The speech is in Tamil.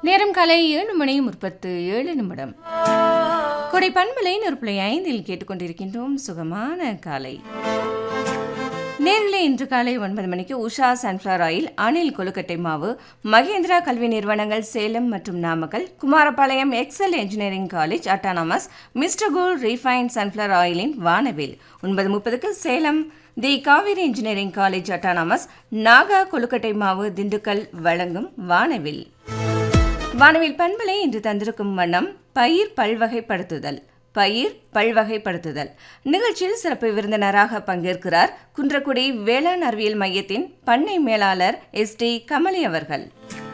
நேரம் காலை ஏழு மணி முப்பத்து ஏழு நிமிடம் கொடை பண்பலை நூறு ஐந்தில் கேட்டுக்கொண்டிருக்கின்றோம் சுகமான காலை நேரில் இன்று காலை ஒன்பது மணிக்கு உஷா சன்ஃப்ளவர் ஆயில் அணில் கொழுக்கட்டை மாவு மகேந்திரா கல்வி நிறுவனங்கள் சேலம் மற்றும் Namakkal Kumarapalayam Excel engineering college autonomous mister gold refine sunflower ஆயிலின் வானவில் ஒன்பது முப்பதுக்கு Salem the Kaveri engineering college autonomous Naga கொழுக்கட்டை மாவு திண்டுக்கல் வழங்கும் வானவில் வானவில் பண்பலை இன்று தந்திருக்கும் வண்ணம் பயிர் பல்வகைப்படுத்துதல் பயிர் பல்வகைப்படுத்துதல் நிகழ்ச்சியில் சிறப்பு விருந்தினராக பங்கேற்கிறார் குன்றக்குடி வேளாண் அறிவியல் மையத்தின் பண்ணை மேலாளர் எஸ் டி கமலி அவர்கள்